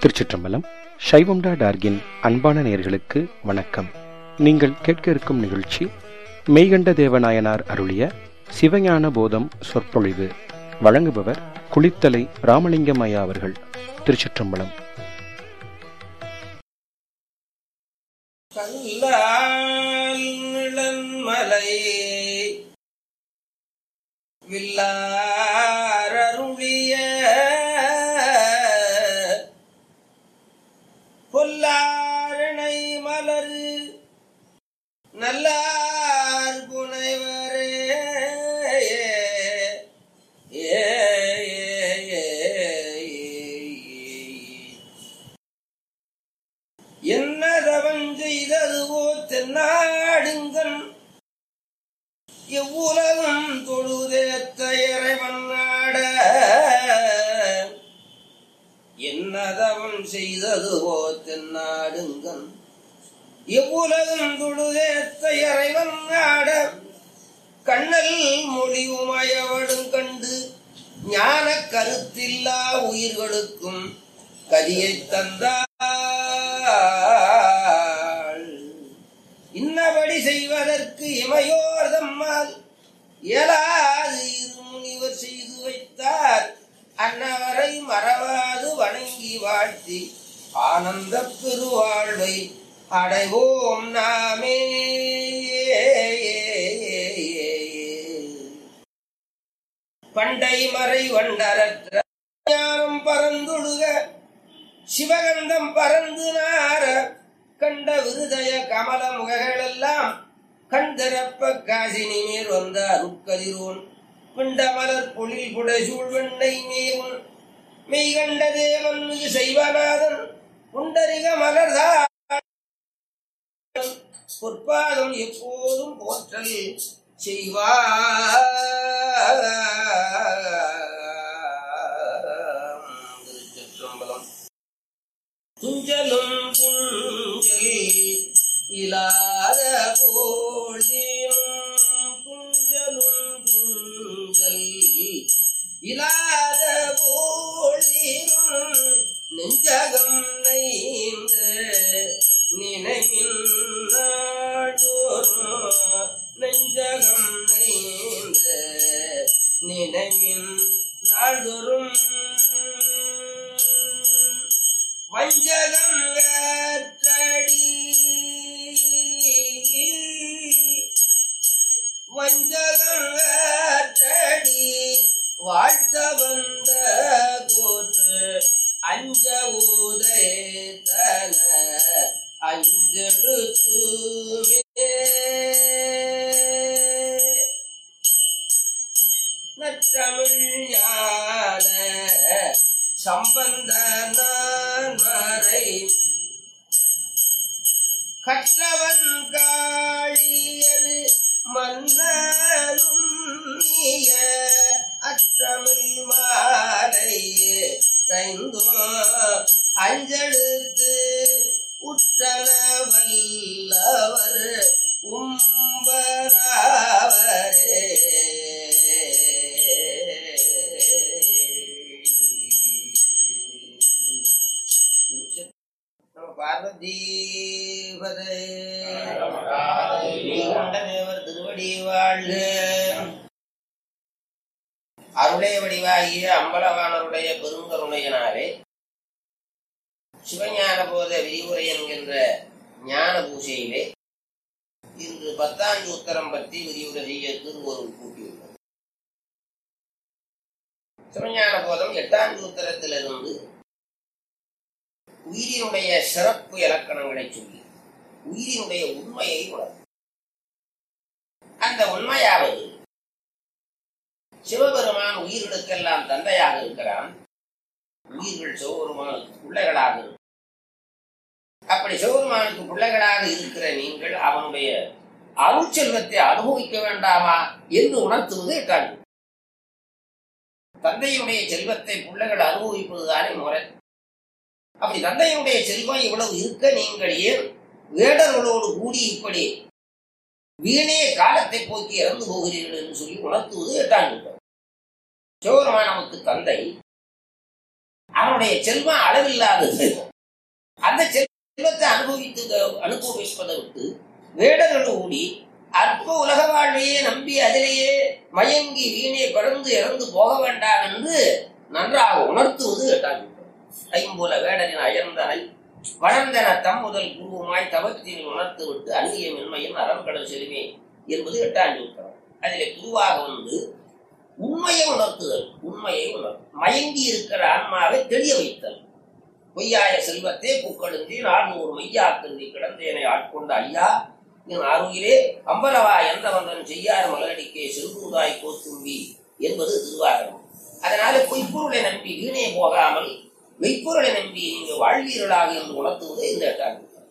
திருச்சிற்றம்பலம் சைவம்டா டார்கின் அன்பான நேயர்களுக்கு வணக்கம் நீங்கள் கேட்க இருக்கும் நிகழ்ச்சி மெய்கண்ட தேவநாயனார் அருளிய சிவஞான போதம் சொற்பொழிவு வழங்குபவர் குளித்தலை ராமலிங்கம் ஐயா அவர்கள் திருச்சிற்றம்பலம் கல்லால் நிழன்மலை வில்லாரருளிய பொல்லாரணை மலரு நல்லார் புனைவரே ஏ என்னதவன் செய்ததுவோ தென்னாடுங்கன் எவ்வுலகம் தொழுதேத்த இறைவன் நாட என்னதவன் செய்ததுவோ தென்னாடுங்கன் எவ்வுலகம் தொழுதேத்த இறைவன் நாட கண்ணல் மொழியுமயவடும் கண்டு ஞான கருத்தில்லா உயிர்களுக்கும் கதியை தந்தாள் இன்னபடி செய்வதற்கு இமையோர் தம்மால் இயலாது இரு முனிவர் செய்து வைத்தார் அன்னவரை மறவாது வணங்கி வாழ்த்தி ஆனந்த பெருவாழ்வை அடைவோம் நாமே பண்டை மறை வண்டரற்ற ஞானம் பரந்துழுக சிவகந்தம் பறந்து நார கண்ட விருதய கமல முகங்களெல்லாம் கண்திறப்ப காசினி மேல் வந்த அருட்கதிரோன் பிண்டமலர் பொழில் புடைசூழ் வெண்ணை மேவும் மெய்கண்ட தேவன் மிகு செய்வநாதன் புண்டரிக மலர்தா பொற்பாதம் எப்போதும் போற்றல் செய்வார் திருச்சிற்றம்பலம் துஞ்சலும் துஞ்சல் இலாத போழியும் துஞ்சலும் துஞ்சல் இலாத போழியும் நெஞ்சகம் நைந்த நினைவின் நாடோறும் நெஞ்சகம் நைந்த நினைவின் நாள்தோறும் வஞ்சகம் கற்றடி வஞ்சகம் கற்றடி வாழ்த்த வந்த கூற்று அஞ்ச உதயத்தன அஞ்செழுத்துமே நற்றமிழ் ஞான சம்பந்த வரை கற்றவன் காழியர் மன்னனும் நீய அற்றமிழ் மாலையே கைந்தோ அஞ்செழுத்து உற்றன வல்லவர் உம்பராவரே நம பார்வதீபதே நீண்ட தேவர் திருவடி வாழ்க அருளே வடிவாகிய அம்பலவானருடைய பெருங்கருணையினாலே சிவஞான போத விரிவுரை என்கின்ற ஞான பூசையிலே இன்று பத்தாண்டு உத்தரம் பற்றி விரிவுரை செய்ய திருவருள் கூட்டியுள்ளோம் சிவஞான போதம் எட்டாம் சூத்திரத்திலிருந்து உயிரினுடைய சிறப்பு இலக்கணங்களை சொல்லி உயிரினுடைய உண்மையை உணரும் அந்த உண்மையாவது சிவபெருமான் உயிர்களுக்கெல்லாம் தந்தையாக இருக்கிறான் உயிர்கள் சிவபெருமானுக்கு பிள்ளைகளாக இருக்கும் அப்படி சிவபெருமானுக்கு பிள்ளைகளாக இருக்கிற நீங்கள் அவனுடைய அருட்செல்வத்தை அனுபவிக்க வேண்டாமா என்று உணர்த்துவது எட்டாண்டு தந்தையுடைய செல்வத்தை பிள்ளைகள் அனுபவிப்பதுதானே முறை அப்படி தந்தையுடைய செல்வம் இவ்வளவு இருக்க நீங்கள் ஏன் வேடர்களோடு கூடி இப்படி வீணே காலத்தை போக்கி இறந்து போகிறீர்கள் என்று சொல்லி உணர்த்துவது எட்டாம் சிவபெருமான் நமக்கு தந்தை அவனுடைய செல்வம் அளவில்லாதது அந்த செல்வத்தை அனுபவித்து அனுபவிப்பதை விட்டு வேடர்கள் ஓடி அற்ப உலக வாழ்வையே நம்பி அதிலேயே மயங்கி வீணே பறந்து இறந்து போக வேண்டாம் என்று நன்றாக உணர்த்துவது எட்டாம் சூத்திரம். ஐம்புல வேடரின் அயர்ந்தனை வளர்ந்தன தம் முதல் குருவுமாய் தவத்தில் உணர்த்து விட்டு அந்நிய மென்மையின் அறம்கடல் செலுமே என்பது எட்டாம் சூத்திரம் அதிலே குருவாக வந்து உண்மையை உணர்த்துதல் உண்மையை உணர் மயங்கி இருக்கிற ஆன்மாவை தெளிய வைத்தல் பொய்யாய செல்வத்தே பூக்களுந்தி நானூறு மையாக்கந்தி கிடந்தேனை ஆட்கொண்ட ஐயா என் அருகிலே அம்பலவா எந்த வந்தன் செய்யார் மலரடிக்கே செல்வூதாய் கோத்தும்பி என்பது திருவாரகம் அதனால பொய்ப்பொருளை நம்பி வீணே போகாமல் மெய்ப்பொருளை நம்பி நீங்க வாழ்வீர்களாக என்று உணர்த்துவது இந்த எட்டாம் சூத்திரம்.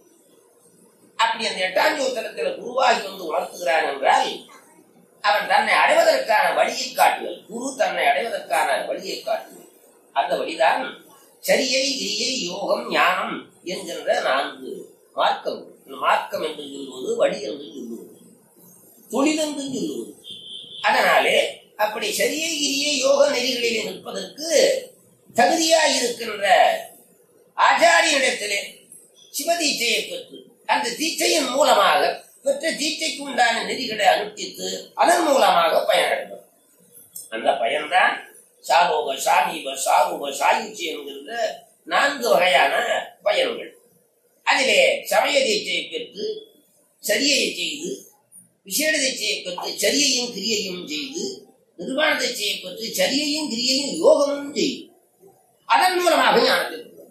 அப்படி அந்த எட்டாம் சூத்திரத்தில் குருவாகி வந்து உணர்த்துகிறான் என்றால் அவன் தன்னை அடைவதற்கான வழியை காட்டுதல் குரு தன்னை அடைவதற்கான வழியை காட்டுதல் அந்த வழிதான் சரியை கிரியை யோகம் ஞானம் என்கின்ற நான்கு மார்க்கம் மார்க்கம் என்று சொல்வது வழி என்று சொல்லுவது தொழில் என்று சொல்லுவது அதனாலே அப்படி சரியை கிரியை யோக நெறிகளிலே நிற்பதற்கு தகுதியாய் இருக்கின்ற ஆச்சாரியனிடத்திலே சிவதீட்சையை பெற்று அந்த தீட்சையின் மூலமாக பெற்ற தீட்சைக்கு உண்டான நெறிகளை அனுஷ்டித்து அதன் மூலமாக பயனடைந்தோம் அந்த பயன்தான் சாரோக சாமீப சாரூப சாயுச்சி என்கின்ற நான்கு வகையான பயன்கள் அதிலே சமய தீட்சையை பெற்று சரியை செய்து விசேட தீட்சையை பெற்று சரியையும் கிரியையும் செய்து நிர்வாண தீட்சையை பெற்று சரியையும் கிரியையும் யோகமும் செய்து அதன் மூலமாக ஞானத்தை பெறுவோம்.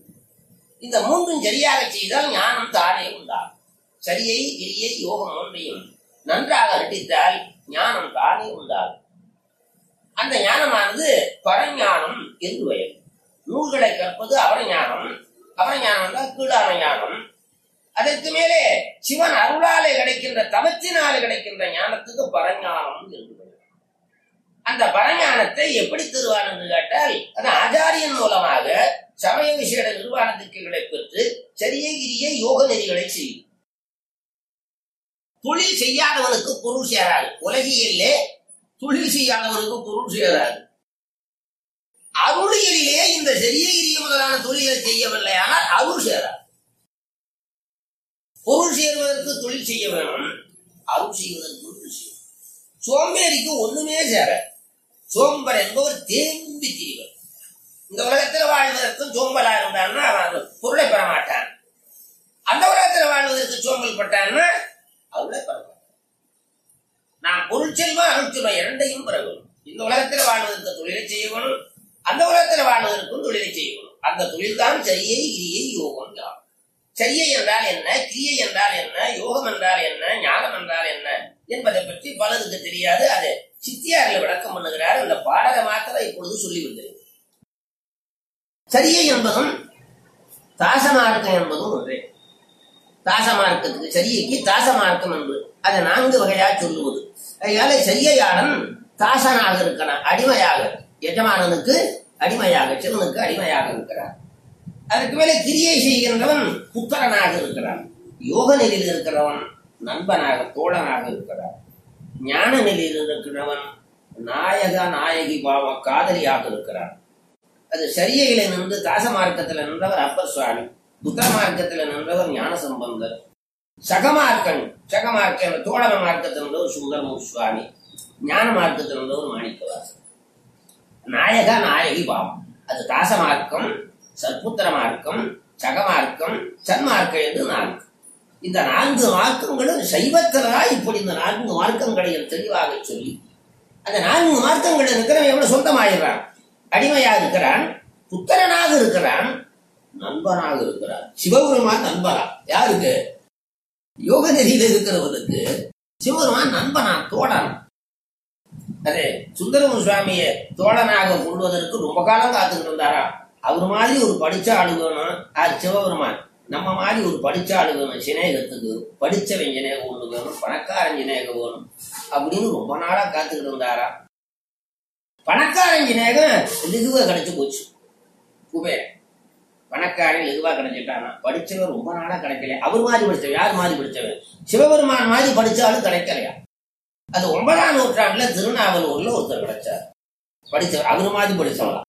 இந்த மூன்றும் சரியாக செய்தால் ஞானம் தானே உண்டாகும் சரியை கிரியை யோகம் மூன்றையும் நன்றாக நடித்தால் ஞானம் தானே உண்டாகும் அந்த ஞானமானது பரஞானம் என்று பெயர் நூல்களை கற்பது அவரஞானம் அவரஞானம் என்றால் கீழான ஞானம் அதற்கு மேலே சிவன் அருளாலே கிடைக்கின்ற தவத்தினாலே கிடைக்கின்ற ஞானத்துக்கு பரஞானம் என்று பெயர் அந்த பரஞானத்தை எப்படி தருவான் என்று கேட்டால் அது ஆச்சாரியன் மூலமாக சமய விசேட நிர்வாணத்துக்குகளை பெற்று சரியை கிரிய யோக நெறிகளை செய்யும் தொழில் செய்யாதவனுக்கு பொருள் சேராது உலகியல்லே தொழில் செய்யாதவனுக்கு பொருள் சேராது அருளியலிலே இந்த சரியகிரிய முதலான தொழிலை செய்யவில்லை ஆனால் அருள் சேராது பொருள் சேர்வதற்கு தொழில் செய்ய வேணும் அருள் செய்வதற்கு தொழில் செய்யும் சோம்பேறிக்கு ஒண்ணுமே சேர சோம்பர் என்பவர் தேம்பி திரிவர் இந்த உலகத்துல வாழ்வதற்கு சோம்பலா இருந்தான்னா அவன் அந்த பொருளை பெற மாட்டான் அந்த உலகத்துல வாழ்வதற்கு சோம்பல் பட்டான்னா அருளை பெற மாட்டான் நான் பொருள் செல்வம் அருள் செல்வம் இரண்டையும் பெற வேணும் இந்த உலகத்துல வாழ்வதற்கு தொழிலை செய்ய வேணும் அந்த உலகத்துல வாழ்வதற்கும் தொழிலை செய்ய வேணும் அந்த தொழில் தான் சரியை கிரியை யோகம் ஞானம் சரியை என்றால் என்ன கிரியை என்றால் என்ன யோகம் என்றால் என்ன ஞானம் என்றால் என்ன என்பதை பற்றி பலருக்கு தெரியாது அது சித்தியாரில் விளக்கம் பண்ணுகிறார் இந்த பாடக மாத்திரம் இப்பொழுது சொல்லிவிட்டது சரியை என்பதும் தாசமார்க்கம் என்பதும் ஒன்றே தாசமார்க்கத்துக்கு சரியைக்கு தாசமார்க்கம் என்று அதை நான்கு வகையா சொல்லுவது அதனால சரியையாளன் தாசனாக இருக்கிறான் அடிமையாக எஜமானனுக்கு அடிமையாக சிவனுக்கு அடிமையாக இருக்கிறான் அதுக்கு மேலே கிரியை செய்கின்றவன் புத்தரனாக இருக்கிறான் யோக நிலையில் இருக்கிறவன் நண்பனாக தோழனாக இருக்கிறான் ஞான நிலையில் இருக்கிறவன் நாயக நாயகி பாவ காதலியாக இருக்கிறான் அது சரியையில நின்று தாச மார்க்கத்தில் நின்றவர் அப்பர் சுவாமி புத்தர மார்க்கத்தில் நின்றவர் ஞான சம்பந்தர் சகமார்க்கன் சகமார்க்கன் தோழம மார்க்கத்தில் நின்றவர் சுந்தரமூர் சுவாமி ஞான மார்க்கத்தில் நின்றவர் மாணிக்கவாசன் நாயக நாயகி பாவம் அது தாச மார்க்கம் சற்புத்திர மார்க்கம் சகமார்க்கம் சன்மார்க்கம் என்று நான்கு இந்த நான்கு மார்க்கங்களும் சைவத்திலா இப்படி இந்த நான்கு மார்க்கங்களை தெளிவாக சொல்லி அந்த நான்கு மார்க்கங்கள் இருக்கிறவன் எவ்வளவு சொந்தமாயிடுறான் அடிமையா இருக்கிறான் புத்திரனாக இருக்கிறான் நண்பனாக இருக்கிறான் சிவபெருமான் நண்பனா யாருக்கு யோக நெறியில இருக்கிறவனுக்கு சிவபெருமான் நண்பனா தோழன் அதே சுந்தரமு சுவாமியை தோழனாக கொள்வதற்கு ரொம்ப காலம் காத்துக்கிட்டு இருந்தாரா அவர் மாதிரி ஒரு படிச்ச ஆளு வேணும் அது சிவபெருமான் நம்ம மாதிரி ஒரு படிச்ச ஆளு வேணும் சிநேகத்துக்கு படிச்சவன் சிநேகம் ஒண்ணு வேணும் பணக்காரன் சிநேகம் வேணும் அப்படின்னு ரொம்ப நாளா காத்துக்கிட்டு இருந்தாரா பணக்காரன் சிநேகம் லெகுவா கிடைச்சு போச்சு குபேர் பணக்காரன் லெகுவா கிடைச்சிட்டானா படிச்சவன் ரொம்ப நாளா கிடைக்கல அவர் மாதிரி படிச்சவன் யார் மாதிரி படிச்சவன் சிவபெருமான் மாதிரி படிச்சாலும் கிடைக்கலையா அது ஒன்பதாம் நூற்றாண்டுல திருநாவலூர்ல ஒருத்தர் கிடைச்சார் படிச்சவர் அவர் மாதிரி படிச்சவங்களா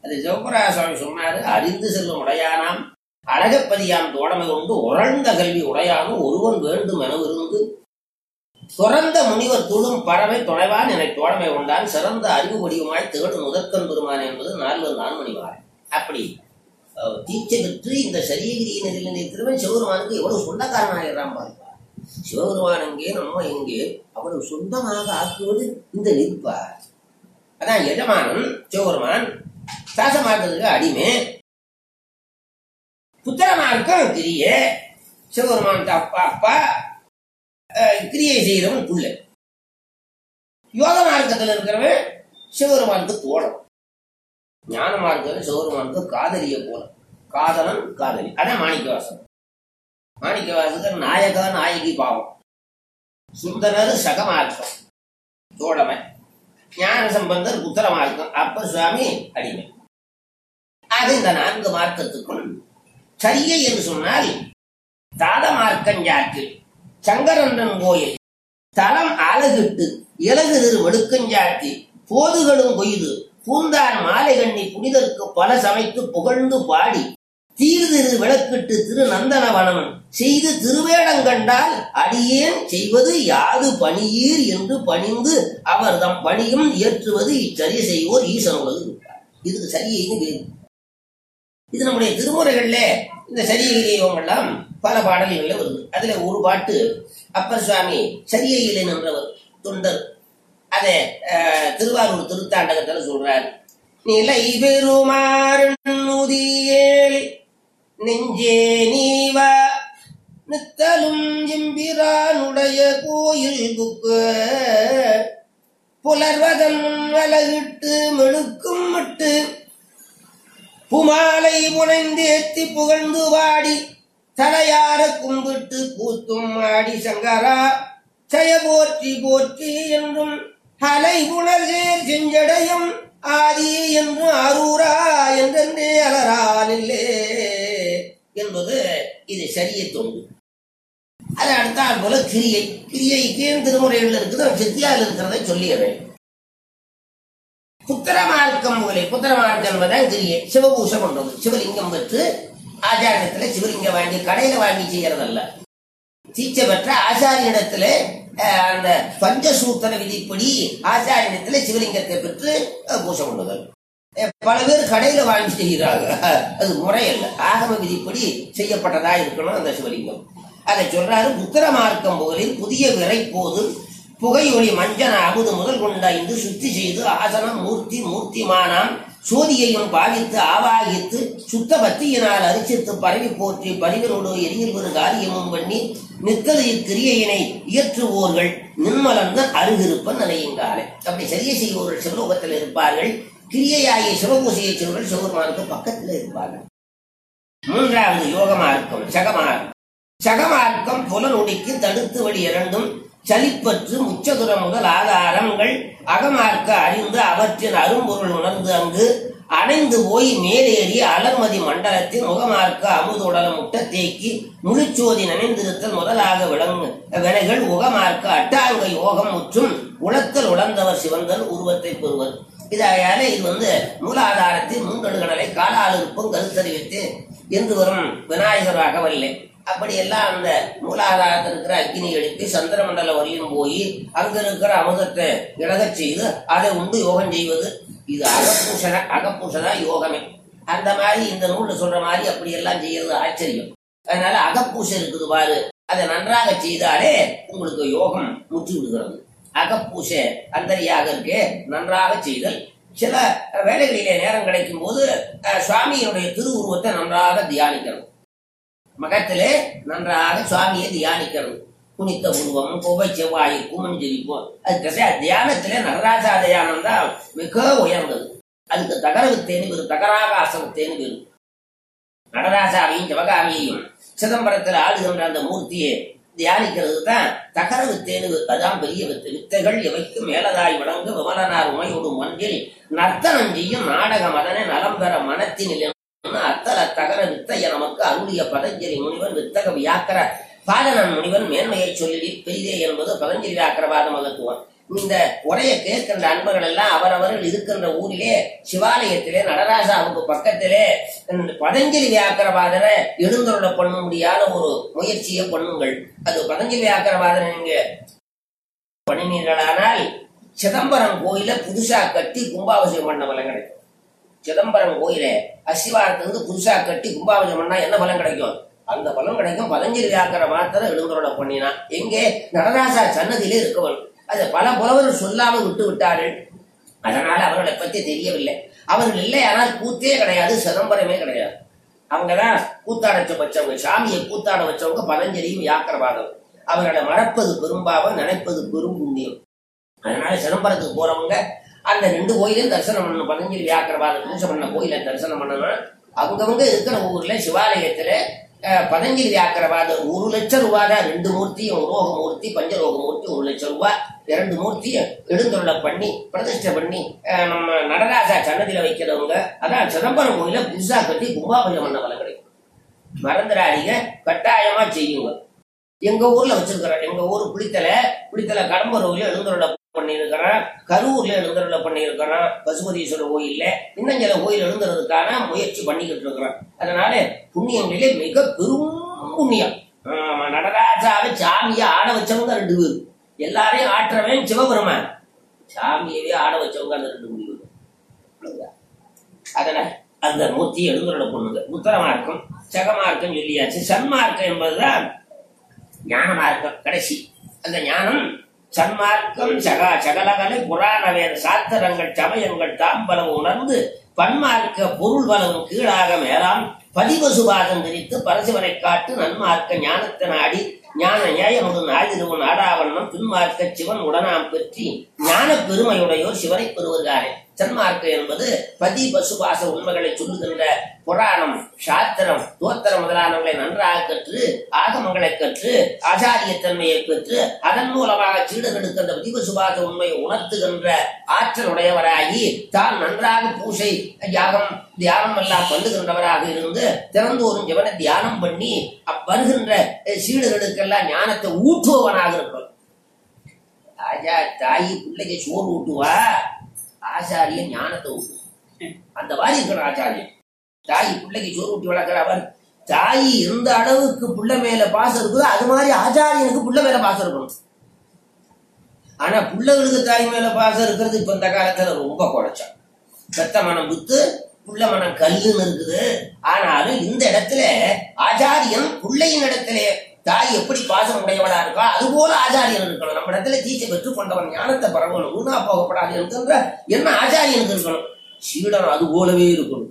அது சிவபுராய சுவாமி சொன்னாரு அறிந்து செல்லும் உடையானாம் அழகப்பதியாம் தோழமை கொண்டு உறழ்ந்த கல்வி உடையானும் ஒருவன் வேண்டும் என இருந்து துறந்த முனிவர் துளும் பறவை துணைவான் என தோழமை கொண்டான் சிறந்த அறிவு வடிவமாய் தேடும் முதற்கண் பெருமான் என்பது நால்வர் நான்மணிவார் அப்படி அஹ், தீட்சை பெற்று இந்த சரியகிரியினரில் நிற்கிறவன் சிவபெருமானுக்கு எவ்வளவு சொந்தக்காரனாகிறான் பாருங்க சிவபெருமான் எங்கே நம்ம எங்கே அவனுக்கு சொந்தமாக ஆக்குவது இந்த நிற்பா அதான் எஜமானன் சிவபெருமான் தாசமாக்குறதுக்கு அடிமை புத்திரமார்க்கம் கிரிய சிவபெருமான் அப்பா அப்பா அஹ், கிரியை செய்கிறவன் புள்ள யோக மார்க்கத்தில் இருக்கிறவன் சிவபெருமானுக்கு தோழன் ஞான மார்க்கத்தில் சிவபெருமானுக்கு காதலிய போல காதலன் காதலி அதான் மாணிக்கவாசன் மாணிக்கவாசகர் நாயகா நாயகி பாவம் சுந்தரர் சகமார்க்கம் தோழமை ஞான சம்பந்தர் புத்திர மார்க்கம் அப்பர் சுவாமி அடிமை ஆக இந்த நான்கு மார்க்கத்துக்கும் சரியை என்று சொன்னால் தாத மார்க்கஞ்சாற்றில் சங்கரன்றன் கோயில் தலம் அழகிட்டு இலகுதிர் வெடுக்கஞ்சாத்தி போதுகளும் கொய்து பூந்தான் மாலை கண்ணி புனிதற்கு பல சமைத்து புகழ்ந்து பாடி தீர்திரு விளக்கிட்டு திரு நந்தனவனம் செய்து திருவேடங்கண்டால் அடியேன் செய்வது யாது பணியீர் என்று பணிந்து அவர் தம் பணியும் ஏற்றுவது இச்சரி செய்வோர் ஈசனுள்ளது இதுக்கு சரியைன்னு பேரு இது நம்முடைய திருமுறைகள்ல இந்த சரியையிலேயும் எல்லாம் பல பாடல்கள்ல வருது அதுல ஒரு பாட்டு அப்பர் சுவாமி சரியையிலே நின்றவர் தொண்டர் அதை அஹ், திருவாரூர் திருத்தாண்டகத்துல சொல்றார் நிலை பெருமாறுதியேல் நெஞ்சே நீவா நித்தலும் எம்பிரானுடைய கோயில் குக்கு புலர்வதன் அலகிட்டு மெழுக்கும் விட்டு புமாலை புனைந்தேத்தி புகழ்ந்து வாடி தலையார கும்பிட்டு கூத்தும் ஆடி சங்கரா ஜய போற்றி போற்றி என்றும் அலை புணர்கேர் செஞ்சடையும் ஆதி என்று அரூரா என்றே அலரானில்லே என்பது இது சரிய தொண்டு அது அடுத்தால் போல கிரியை கிரியைக்கு திருமுறைகள் இருக்குது சித்தியால் இருக்கிறதை சொல்லிடுறேன் புத்திர மார்க்கம் முதலே புத்திர மார்க்கம் என்பதான் கிரியை சிவபூஷை கொண்டது சிவலிங்கம் பெற்று ஆச்சாரியத்துல சிவலிங்கம் வாங்கி கடையில வாங்கி செய்யறதல்ல தீட்சை பெற்ற ஆச்சாரியனிடத்துல அஹ், அந்த பஞ்சசூத்திர விதிப்படி ஆச்சாரியனிடத்துல சிவலிங்கத்தை பெற்று அஹ், பூசை கொண்டுதல் அஹ், பல பேர் கடையில வாங்கி செய்கிறாங்க அது முறையல்ல ஆகம விதிப்படி செய்யப்பட்டதா இருக்கணும் அந்த சிவலிங்கம் அதை சொல்றாரு புத்திர மார்க்கம் புகழில் புதிய விரை போது புகை ஒளி மஞ்சன அமுது முதல் கொண்டாய்ந்து சுத்தி செய்து ஆசனம் மூர்த்தி மூர்த்திமானாம் சோதியையும் பாவித்து ஆவாகித்து சுத்த பக்தியினால் அரிசித்து பரவி போற்றி பரிவனோடு எரியில் ஒரு காரியமும் பண்ணி நித்தது இக்கிரியையினை இயற்றுவோர்கள் நின்மலர்ந்த அருகிருப்ப நிலையுங்காலே அப்படி சரிய செய்வோர்கள் சிவலோகத்தில் இருப்பார்கள் கிரியையாகிய சிவபூசையை செய்வர்கள் சிவபெருமானுக்கு பக்கத்தில் இருப்பார்கள் மூன்றாவது யோகமார்க்கம் சகமார்க்கம் சகமார்க்கம் புலனுடிக்கு தடுத்து வழி இரண்டும் சலிப்பற்று முச்சதுர முதல் ஆதாரங்கள் அகமார்க்க அறிந்து அவற்றின் அரும்பொருள் உணர்ந்து அங்கு அணைந்து போய் மேலேறி அலர்மதி மண்டலத்தின் முகமார்க்க அமுதுடல முட்ட தேக்கி முழுச்சோதி நனைந்திருத்தல் முதலாக விளங்கு வினைகள் உகமார்க்க அட்டாங்க யோகம் முற்றும் உளத்தல் உழந்தவர் சிவந்தல் உருவத்தை பெறுவர் இதாயால இது வந்து மூலாதாரத்தில் மூன்றடுகடலை காலால் இருப்பும் கருத்தறிவித்து என்று வரும் விநாயகராக வல்லே அப்படி எல்லாம் அந்த மூலாதாரத்தில் இருக்கிற அக்னி எழுப்பி சந்திர மண்டலம் வரையும் போய் அங்க இருக்கிற அமுதத்தை இழகச் செய்து அதை உண்டு யோகம் செய்வது இது அகப்பூசன அகப்பூசனா யோகமே அந்த மாதிரி இந்த நூல்ல சொல்ற மாதிரி அப்படி எல்லாம் செய்யறது ஆச்சரியம் அதனால அகப்பூசை இருக்குது பாரு அதை நன்றாக செய்தாலே உங்களுக்கு யோகம் முற்றி விடுகிறது அகப்பூசை அந்தரியாக இருக்கே நன்றாக செய்தல் சில வேலைகளிலே நேரம் கிடைக்கும் போது அஹ், சுவாமியினுடைய திருவுருவத்தை நன்றாக தியானிக்கணும் மகத்திலே நன்றாக சுவாமியை தியானிக்கிறது குனித்த உருவம் கொவை செவ்வாய் குமன் ஜெயிப்போம் அது கசையா தியானத்திலே நடராஜா தியானம் தான் மிக உயர்ந்தது அதுக்கு தகரவு தேனி பேரு தகராகாசம் தேனி பேரு நடராஜாவையும் சிவகாமியையும் சிதம்பரத்தில் ஆடுகின்ற அந்த மூர்த்தியை தியானிக்கிறது தான் தகரவு தேனு அதான் பெரிய வித்து வித்தைகள் எவைக்கு மேலதாய் விளங்கு விமலனார் உமையோடு மன்றில் நர்த்தனம் செய்யும் நாடக மதனை நலம் பெற மனத்தினில் அத்தல தகர வித்தைய நமக்கு அருளிய பதஞ்சலி முனிவன் வித்தக வியாக்கர பாதனன் முனிவன் மேன்மையை சொல்லி பெரிதே என்பது பதஞ்சலி வியாக்கரவாத மகத்துவம் இந்த உரையை கேட்கின்ற அன்பர்கள் எல்லாம் அவரவர்கள் இருக்கின்ற ஊரிலே சிவாலயத்திலே நடராஜாவுக்கு பக்கத்திலே இந்த பதஞ்சலி வியாக்கரவாதரை எழுந்தருள பண்ண முடியாத ஒரு முயற்சியை பண்ணுங்கள் அது பதஞ்சலி வியாக்கரவாதனை நீங்க பண்ணினீர்களானால் சிதம்பரம் கோயில புதுசா கட்டி கும்பாபிஷேகம் பண்ண பலன் கிடைக்கும் சிதம்பரம் கோயில அசிவாரத்திலிருந்து புதுசா கட்டி கும்பாபிஷேகம் பண்ணா என்ன பலன் கிடைக்கும் அந்த பலன் கிடைக்கும் பதஞ்சலி வியாக்கர மாத்திரம் எழுந்தருள பண்ணினா எங்கே நடராஜா சன்னதியிலே இருக்கவன் அது பல புலவர்கள் சொல்லாமல் விட்டு விட்டார்கள் அதனால அவர்களை பத்தி தெரியவில்லை அவர்கள் இல்லை ஆனால் கூத்தே கிடையாது சிதம்பரமே கிடையாது அவங்கதான் கூத்தாட வச்சவங்க சாமியை கூத்தாட வச்சவங்க பதஞ்சலியும் வியாக்கரவாதம் அவர்களை மறப்பது பெரும்பாவம் நினைப்பது பெரும் புண்ணியம் அதனால சிதம்பரத்துக்கு போறவங்க அந்த ரெண்டு கோயிலையும் தரிசனம் பண்ணணும் பதஞ்சலி வியாக்கரவாதம் பூஜை பண்ண கோயிலை தரிசனம் பண்ணணும் அவங்கவங்க இருக்கிற ஊர்ல சிவாலயத்துல அஹ், பதஞ்சலி வியாக்கரவாதம் ஒரு லட்சம் ரூபாய் தான் ரெண்டு மூர்த்தியும் உரோக மூர்த்தி பஞ்சரோக மூர்த்தி ஒரு லட்சம் ரூபாய் இரண்டு மூர்த்தியும் எழுந்துள்ள பண்ணி பிரதிஷ்டை பண்ணி அஹ், நம்ம நடராஜா சன்னதியில வைக்கிறவங்க அதான் சிதம்பரம் கோயில புதுசா கட்டி கும்பாபிஷேகம் பண்ண பலம் கிடைக்கும் மறந்துடாதீங்க கட்டாயமா செய்யுங்க எங்க ஊர்ல வச்சிருக்கிறோம் எங்க ஊர் புளித்தலை புளித்தலை கடம்பூர்ல எழுந்தருள பண்ணியிருக்கிறோம் கரூர்ல எழுந்தருள பண்ணியிருக்கிறோம் பசுபதீஸ்வரர் கோயில்ல இன்னும் சில கோயில் எழுந்துறதுக்கான முயற்சி பண்ணிக்கிட்டு இருக்கிறோம் அதனால புண்ணியங்களிலே மிக பெரும் புண்ணியம் ஆமா, நடராஜாவை சாமியை ஆட வச்சவங்க ரெண்டு பேர் எல்லாரையும் ஆற்றவன் சிவபெருமான் சாமியவே ஆட வச்சவங்க அந்த ரெண்டு முடிவு அவ்வளவுதான். அதனால அந்த மூர்த்தி எழுந்துள்ள பொண்ணுங்க உத்தர மார்க்கம் சக மார்க்கம் சொல்லியாச்சு சன்மார்க்கம் என்பதுதான் ஞான மார்க்கம் கடைசி அந்த ஞானம் சன்மார்க்கம் சகா சகலகலை புராண வேத சாத்திரங்கள் சமயங்கள் தாம்பலம் உணர்ந்து பன்மார்க்க பொருள் பலவும் கீழாக மேலாம் பதிவசுபாதம் திரித்து பரசிவரை காட்டு நன்மார்க்க ஞானத்தை நாடி ஞான நியாயமுடன் ஆதிருவன் ஆடாவண்ணம் பின்மார்க்க சிவன் உடனாம் பெற்றி ஞான பெருமையுடையோர் சிவனை பெறுவதாரே சன்மார்க்கம் என்பது பதி பசுபாச உண்மைகளை சொல்லுகின்ற புராணம் சாத்திரம் தோத்திரம் முதலானவர்களை நன்றாக கற்று ஆகமங்களை கற்று ஆச்சாரியத்தன்மையை பெற்று அதன் மூலமாக சீடர்களுக்கு அந்த விதிவசுபாத உண்மையை உணர்த்துகின்ற ஆற்றல் உடையவராகி தான் நன்றாக பூசை யாகம் தியானம் எல்லாம் பண்ணுகின்றவராக இருந்து திறந்தோறும் ஜவனை தியானம் பண்ணி அப் வருகின்ற அஹ், சீடர்களுக்கெல்லாம் ஞானத்தை ஊற்றுபவனாக இருக்கணும் ராஜா தாயி பிள்ளைக்கு சோறு ஊட்டுவா ஆச்சாரியன் ஞானத்தை ஊட்டுவான் அந்த மாதிரி இருக்கணும் ஆச்சாரியன் தாய் பிள்ளைக்கு சோறு ஊட்டி வளர்க்கிற அவர் தாய் எந்த அளவுக்கு புள்ள மேல பாசம் இருக்குதோ அது மாதிரி ஆச்சாரியனுக்கு புள்ள மேல பாசம் இருக்கணும் ஆனா பிள்ளைகளுக்கு தாய் மேல பாசம் இருக்கிறது இப்ப இந்த காலத்துல ரொம்ப குறைச்சம் பெத்த மனம் வித்து புள்ள மனம் கல்லுன்னு இருக்குது ஆனாலும் இந்த இடத்துல ஆச்சாரியன் பிள்ளையின் இடத்துல தாய் எப்படி பாசம் உடையவளா இருக்கோ அது போல ஆச்சாரியன் இருக்கணும் நம்ம இடத்துல தீச்சை பெற்று கொண்டவன் ஞானத்தை பரவணும் ஊனா போகப்படாது என்கின்ற என்ன ஆச்சாரியனுக்கு இருக்கணும் சீடன் அது போலவே இருக்கணும்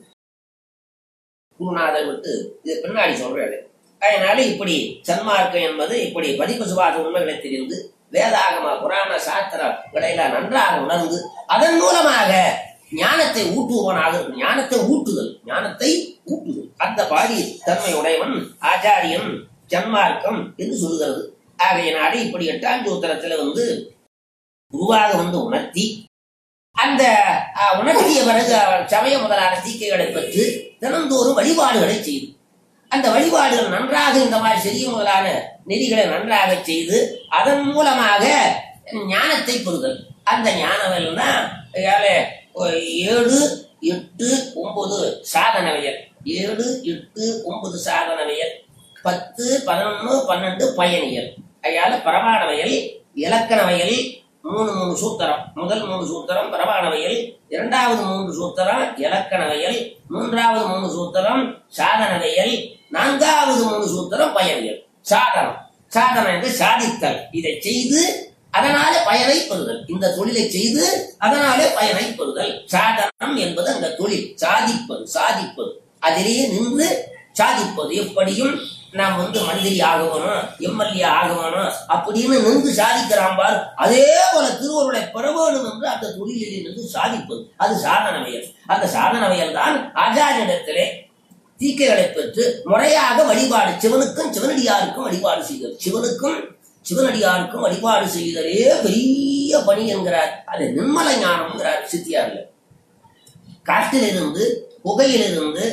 குருநாதர் விட்டு இது பின்னாடி சொல்றாரு அதனால இப்படி சன்மார்க்கம் என்பது இப்படி பதிப்பு சுபாத உண்மைகளை தெரிந்து வேதாகம புராண சாஸ்திர விடையில நன்றாக உணர்ந்து அதன் மூலமாக ஞானத்தை ஊட்டுவனாக இருக்கும் ஞானத்தை ஊட்டுதல் ஞானத்தை ஊட்டுதல் அந்த பாடி தன்மை உடையவன் ஆச்சாரியன் சன்மார்க்கம் என்று சொல்கிறது ஆகையினாலே இப்படி எட்டாம் சூத்திரத்துல வந்து குருவாக வந்து உணர்த்தி அந்த அஹ், உணர்த்திய பிறகு அவர் சமய முதலான தீக்கைகளை பெற்று தினந்தோறும் வழிபாடுகளை செய்து அந்த வழிபாடுகள் நன்றாக இந்த மாதிரி செய்ய முதலான நெறிகளை நன்றாக செய்து அதன் மூலமாக ஞானத்தை பெறுதல் அந்த ஞானம் தான் ஏழு ஏழு எட்டு ஒன்பது சாதனவியல் ஏழு எட்டு ஒன்பது சாதனவியல் பத்து பதினொன்னு பன்னெண்டு பயணியல் அதால பிரமாணவியல் இலக்கணவியல் மூணு மூணு சூத்திரம் முதல் மூணு சூத்திரம் பிரமாணவியல் இரண்டாவது மூன்று சூத்திரம் இலக்கணவியல் மூன்றாவது மூணு சூத்திரம் சாதனவியல் நான்காவது மூணு சூத்திரம் பயனியல் சாதனம் சாதனம் என்று சாதித்தல் இதை செய்து அதனாலே பயனை பெறுதல் இந்த தொழிலை செய்து அதனாலே பயனை பெறுதல் சாதனம் என்பது அந்த தொழில் சாதிப்பது சாதிப்பது அதிலேயே நின்று சாதிப்பது எப்படியும் நாம் வந்து மந்திரி ஆகணும் எம்எல்ஏ ஆகணும் அப்படின்னு நின்று சாதிக்கிறான் பார் அதே போல திருவருளை பெற வேண்டும் என்று அந்த தொழிலில் நின்று சாதிப்பது அது சாதனவியல் அந்த சாதனவியல் தான் ஆச்சாரியிடத்திலே தீக்கைகளை பெற்று முறையாக வழிபாடு சிவனுக்கும் சிவனடியாருக்கும் வழிபாடு செய்தல் சிவனுக்கும் சிவனடியாருக்கும் வழிபாடு செய்தலே பெரிய பணி என்கிறார் அது நிர்மல ஞானம்ங்கிறார் சித்தியார்ல காட்டிலிருந்து புகையிலிருந்து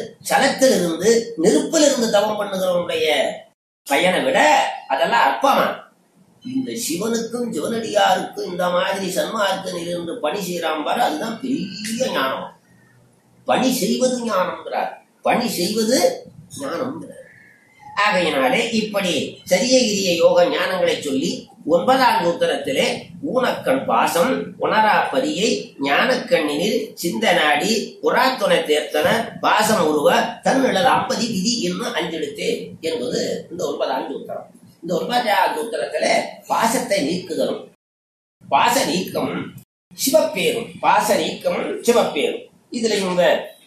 சலத்திலிருந்து நெருப்பிலிருந்து தவம் பண்ணுகிறவனுடைய பயனை விட அதெல்லாம் அற்பமா இந்த சிவனுக்கும் சிவனடியாருக்கும் இந்த மாதிரி சன்மார்க்க இருந்து பணி செய்யறான் பாரு அதுதான் பெரிய ஞானம் பணி செய்வது ஞானம்ங்கிறார் பணி செய்வது ஞானம்ங்கிறார் ஆகையினாலே இப்படி சரியகிரிய யோக ஞானங்களை சொல்லி ஒன்பதாம் சூத்திரத்திலே ஊனக்கண் பாசம் உணரா பரியை ஞானக்கண்ணினில் சிந்தனாடி புறாத்துணை தேர்த்தன பாசம் உருவ தன்னிழல் அம்பதி விதி என்று அஞ்செடுத்தே என்பது இந்த ஒன்பதாம் சூத்திரம் இந்த ஒன்பதாம் சூத்திரத்துல பாசத்தை நீக்குதலும் பாச நீக்கமும் சிவப்பேரும் பாச நீக்கமும் சிவப்பேரும் இதுல இவங்க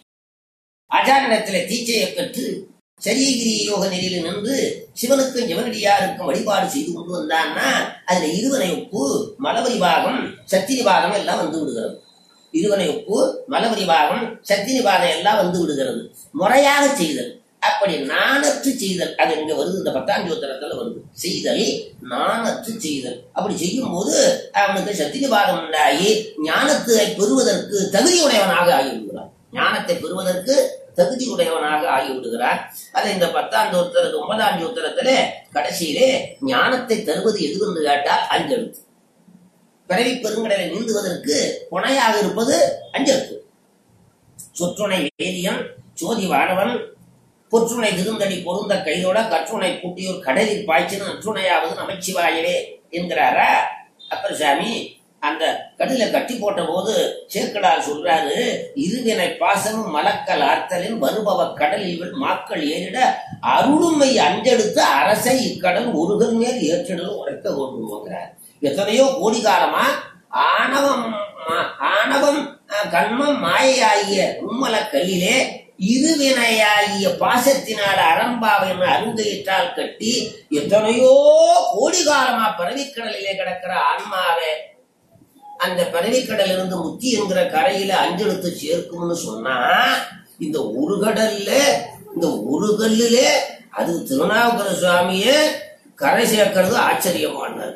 ஆச்சாரணத்திலே தீச்சையை பெற்று சரியகிரி யோக நிலையில நின்று சிவனுக்கும் சிவனடியாருக்கும் வழிபாடு செய்து கொண்டு வந்தான்னா அதுல இருவனை உப்பு மலவரி பாகம் சத்திரி பாகம் எல்லாம் வந்து விடுகிறது இருவனை உப்பு மலவரி பாகம் சத்திரி பாகம் எல்லாம் வந்து விடுகிறது முறையாக செய்தல் அப்படி நாணற்று செய்தல் அது இங்க வருது இந்த பத்தாம் ஜோத்திரத்துல வருது செய்தல் நாணற்று செய்தல் அப்படி செய்யும் போது அவனுக்கு சத்திரி பாகம் உண்டாகி ஞானத்தை பெறுவதற்கு தகுதியுடையவனாக ஆகிவிடுகிறான் ஞானத்தை பெறுவதற்கு தகுதி உடையவனாக ஆகிவிடுகிறார் அதை இந்த பத்தாம் ஜோத்திரத்து ஒன்பதாம் ஜோத்திரத்திலே கடைசியிலே ஞானத்தை தருவது எது என்று கேட்டால் அஞ்செழுத்து பிறவி பெருங்கடலை நீந்துவதற்கு துணையாக இருப்பது அஞ்செழுத்து சொற்றுணை வேதியன் சோதி வானவன் பொற்றுணை திருந்தடி பொருந்த கையோட கற்றுணை பூட்டியோர் கடலில் பாய்ச்சின நற்றுணையாவது நமச்சிவாயவே என்கிறாரா அப்பர் சாமி அந்த கடல கட்டி போட்ட போது சேக்கடார் சொல்றாரு இருவினை பாசமும் மலக்கல் ஆர்த்தலின் வருபவ கடலில் மாக்கள் ஏறிட அருளுமை அஞ்செடுத்து அரசை இக்கடல் ஒருகன் மேல் ஏற்றிடலும் உரைக்க கொண்டுங்கிறார் எத்தனையோ கோடி காலமா ஆணவம் மா- ஆணவம் அஹ், கண்மம் மாயையாகிய உம்மல கல்லிலே இருவினையாகிய பாசத்தினால் அறம்பாவின் அருங்கையிட்டால் கட்டி எத்தனையோ கோடி காலமா பரவிக்கடலிலே கிடக்கிற ஆன்மாவை அந்த பரவிக்கடல் இருந்து முத்தி என்கிற கரையில அஞ்செழுத்து சேர்க்கும்னு சொன்னா இந்த ஒரு கடல்ல இந்த ஒரு கல்லுல அது திருநாவுக்கர சுவாமியே கரை சேர்க்கிறது ஆச்சரியமானது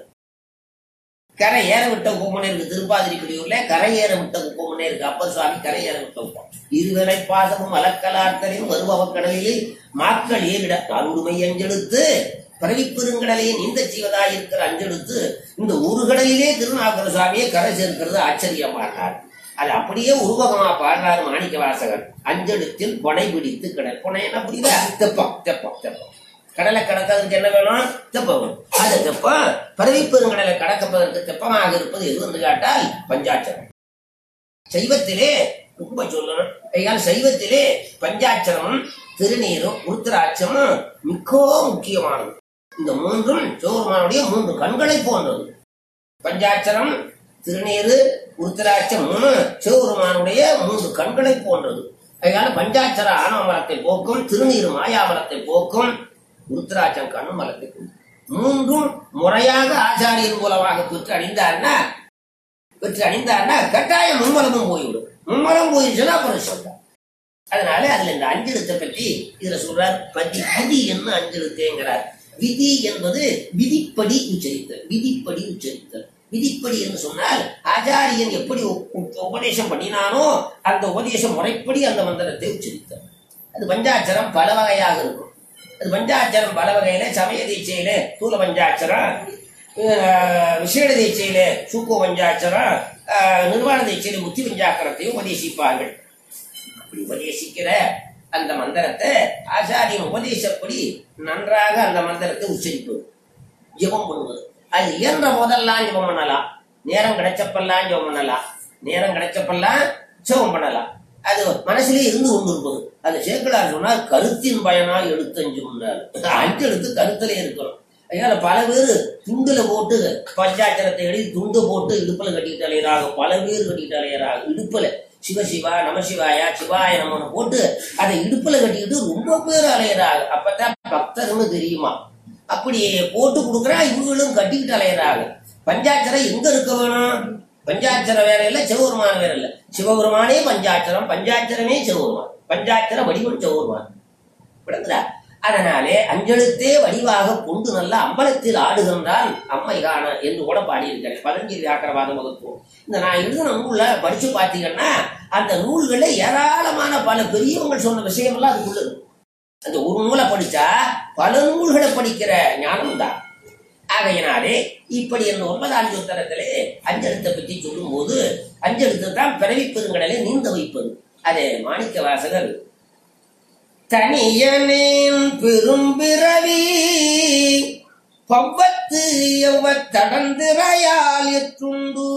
கரை ஏற விட்ட குப்பமனே இருக்கு திருப்பாதிரி பிரிவுல கரை ஏற விட்ட குப்பமனே இருக்கு அப்பர் சுவாமி கரை ஏற விட்ட குப்பம் இருவரை பாசமும் அலக்கலார்த்தலின் வருபவ கடலில் மாக்கள் ஏறிட அருடுமை அஞ்செடுத்து பரவிப்பெருங்கடலையே நீந்த செய்வதாய் இருக்கிற அஞ்செடுத்து இந்த ஒரு கடலிலே திருநாகர சுவாமியை கரை சேர்க்கிறது ஆச்சரியமானார் அது அப்படியே உருவகமா பாடுறாரு மாணிக்க வாசகர் அஞ்செடுத்தில் கொடை பிடித்து கடல் கொடை என்ன புரியுதா தெப்பம் தெப்பம் தெப்பம் கடலை கடக்கிறதுக்கு என்ன வேணும் தெப்பம் வேணும் அது தெப்பம் பரவி பெருங்கடலை கடக்கப்பதற்கு தெப்பமாக இருப்பது எது என்று கேட்டால் பஞ்சாட்சரம் சைவத்திலே ரொம்ப சொல்லணும் ஐயால் சைவத்திலே பஞ்சாட்சரமும் திருநீரும் உருத்திராட்சமும் மிக முக்கியமானது இந்த மூன்றும் சிவபெருமானுடைய மூன்று கண்களை போன்றது பஞ்சாட்சரம் திருநீரு உருத்திராட்சம் மூணு சிவபெருமானுடைய மூன்று கண்களை போன்றது அதனால பஞ்சாட்சர ஆணவமலத்தை போக்கும் திருநீர் மாயாமலத்தை போக்கும் உருத்திராட்சம் கண்ணு மலத்தை போக்கும் மூன்றும் முறையாக ஆச்சாரியன் மூலமாக பெற்று அணிந்தார்னா பெற்று அணிந்தார்னா கட்டாயம் மும்மலமும் போய்விடும் மும்மலம் போயிடுச்சுன்னா அப்புறம் சொல்றார் அதனால அதுல இந்த அஞ்செழுத்தை பற்றி இதுல சொல்றார் பதி விதி என்ன அஞ்செழுத்தேங்கிறார் விதி என்பது விதிப்படி உச்சரித்தல் விதிப்படி உச்சரித்தல் விதிப்படி என்று சொன்னால் ஆச்சாரியன் எப்படி உ- உ- உபதேசம் பண்ணினானோ அந்த உபதேசம் முறைப்படி அந்த மந்திரத்தை உச்சரித்தல் அது பஞ்சாட்சரம் பல வகையாக இருக்கும் அது பஞ்சாட்சரம் பல வகையில சமய தீட்சையில தூல பஞ்சாட்சரம் அஹ், விசேட தீட்சையில சூக்கோ பஞ்சாட்சரம் அஹ், நிர்வாண தீட்சையில முத்தி பஞ்சாக்கரத்தையும் உபதேசிப்பார்கள் அப்படி உபதேசிக்கிற அந்த மந்திரத்தை ஆச்சாரியன் உபதேசப்படி நன்றாக அந்த மந்திரத்தை உச்சரிப்பது ஜெபம் பண்ணுவது அது இயன்ற போதெல்லாம் ஜெபம் பண்ணலாம் நேரம் கிடைச்சப்பெல்லாம் ஜெபம் பண்ணலாம் நேரம் கிடைச்சப்பெல்லாம் ஜெபம் பண்ணலாம் அது மனசுலயே இருந்து கொண்டு இருப்பது அது சேக்கலார் சொன்னால் கருத்தின் பயனா எழுத்தஞ்சும் அஞ்சு எழுத்து கருத்திலே இருக்கணும் அதனால பல பேர் துண்டுல போட்டு பஞ்சாட்சரத்தை எழுதி துண்டு போட்டு இடுப்புல கட்டிட்டு அலையிறாங்க பல பேர் கட்டிட்டு அலையிறாங்க இடுப்புல சிவசிவா நமசிவாயா சிவாய நமன்னு போட்டு அதை இடுப்புல கட்டிக்கிட்டு ரொம்ப பேர் அலையிறாங்க அப்பதான் பக்தர்னு தெரியுமா அப்படி போட்டு கொடுக்குறா இவங்களும் கட்டிக்கிட்டு அலையிறாங்க பஞ்சாட்சரம் எங்க இருக்க வேணும் பஞ்சாட்சரம் வேற இல்ல சிவபெருமான் வேற இல்ல சிவபெருமானே பஞ்சாட்சரம் பஞ்சாட்சரமே சிவபெருமான் பஞ்சாட்சர வடிவம் சிவபெருமான் விளங்குதா அதனாலே அஞ்செழுத்தே வடிவாக கொண்டு நல்ல அம்பலத்தில் ஆடுகின்றான் அம்மை காண என்று கூட பாடியிருக்கிறேன் பதஞ்சலி வியாக்கரவாத மகத்துவம் இந்த நான் எழுதின நூல்ல படிச்சு பார்த்தீங்கன்னா அந்த நூல்கள ஏராளமான பல பெரியவங்க சொன்ன விஷயமெல்லாம் அதுக்குள்ள இருக்கு அந்த ஒரு நூலை படிச்சா பல நூல்களை படிக்கிற ஞானம் தான் ஆகையினாலே இப்படி இந்த ஒன்பதாம் சூத்திரத்திலே அஞ்செழுத்தை பற்றி சொல்லும் போது அஞ்செழுத்து தான் பிறவி பெருங்கடலை நீந்த வைப்பது அதே மாணிக்க வாசகர் தனியனேன் பெரும்பிறவி பவ்வத்து எவ்வத் தடந்திரையால் எற்றுண்டு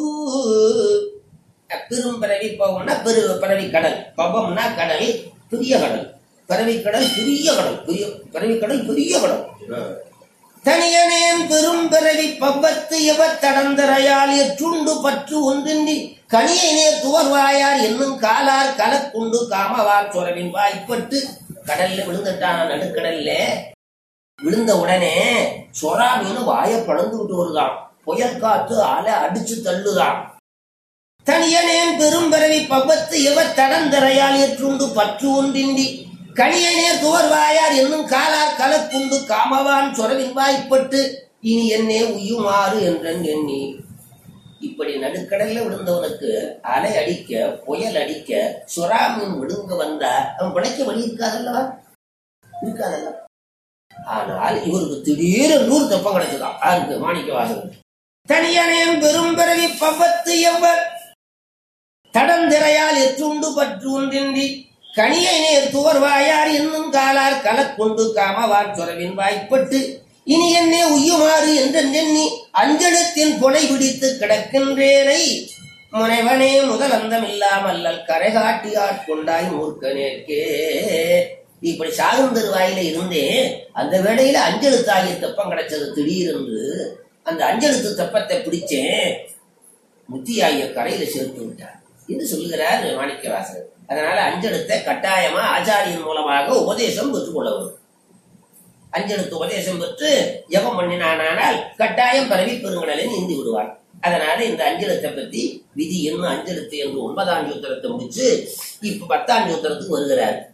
பெரும்பிறவி பவம்னா பெரு பிறவி கடல் பவம்னா கடல் பெரிய கடல் பிறவி கடல் பெரிய கடல் பெரிய பிறவி கடல் பெரிய கடல் தனியனேன் பெரும் பிறவி பவ்வத்து எவத் தடந்தரையால் எற்றுண்டு பற்று ஒன்றின்றி கனியனே துவர்வாயார் என்னும் காலார் கலக்குண்டு காமவார் சொரவின் வாய்ப்பட்டு கடல்ல விழுந்துட்டான நடுக்கடல்ல விழுந்த உடனே சொரா மீன் வாய பழந்து விட்டு வருதான் புயல் காத்து அலை அடிச்சு தள்ளுதான் தனியனேன் பெரும் பிறவி பவ்வத்து எவத் தடந்தரையால் எற்றுண்டு பற்று ஒன்றின்றி கனியனே துவர்வாயார் என்னும் காலார் கலக்குண்டு காமவான் சொரவின் வாய்ப்பட்டு இனி என்னே உய்யுமாறு என்றன் எண்ணி இப்படி நடுக்கடல்ல விழுந்தவனுக்கு அலை அடிக்க புயல் அடிக்க சுறாமீன் விழுங்க வந்தா அவன் பிழைக்க வழி இருக்காதல்லவா இருக்காதல்ல ஆனால் இவருக்கு திடீர் நூறு தெப்பம் கிடைச்சதான் யாருக்கு மாணிக்க வாசகர் தனியனேன் பெரும் பிறவி பவ்வத்து எவ்வளவு தடந்திரையால் எற்றுண்டு பற்று ஒன்றின்றி கனியை நேர் துவர்வாயார் என்னும் காலார் கலக்கொண்டு காமவார் சொரவின் வாய்ப்பட்டு இனி என்னே உய்யுமாறு என்றெண்ணி அஞ்செழுத்தின் புனை பிடித்து கிடக்கின்றேனை முனைவனே முதல் அந்தமில்லாமல்லல் கரை காட்டி ஆட்கொண்டாய் மூர்க்க நேர்க்கே இப்படி சாகுந்தருவாயில இருந்தே அந்த வேளையில அஞ்செழுத்தாகிய தெப்பம் கிடைச்சது திடீரென்று அந்த அஞ்செழுத்து தெப்பத்தை பிடிச்சேன் முத்தியாகிய கரையில சேர்த்து விட்டார் என்று சொல்லுகிறார் மாணிக்கவாசகர் அதனால அஞ்செழுத்தை கட்டாயமா ஆச்சாரியின் மூலமாக உபதேசம் பெற்றுக்கொள்ள வேண்டும் அஞ்செழுத்து உபதேசம் பெற்று ஜபம் பண்ணினானால் கட்டாயம் பரவி பெருங்கடலை நீந்தி விடுவார் அதனால இந்த அஞ்சலத்தை பத்தி விதி என்ன அஞ்சலத்து என்று ஒன்பதாம் சூத்திரத்தை முடிச்சு இப்ப பத்தாம் சூத்திரத்துக்கு வருகிறார்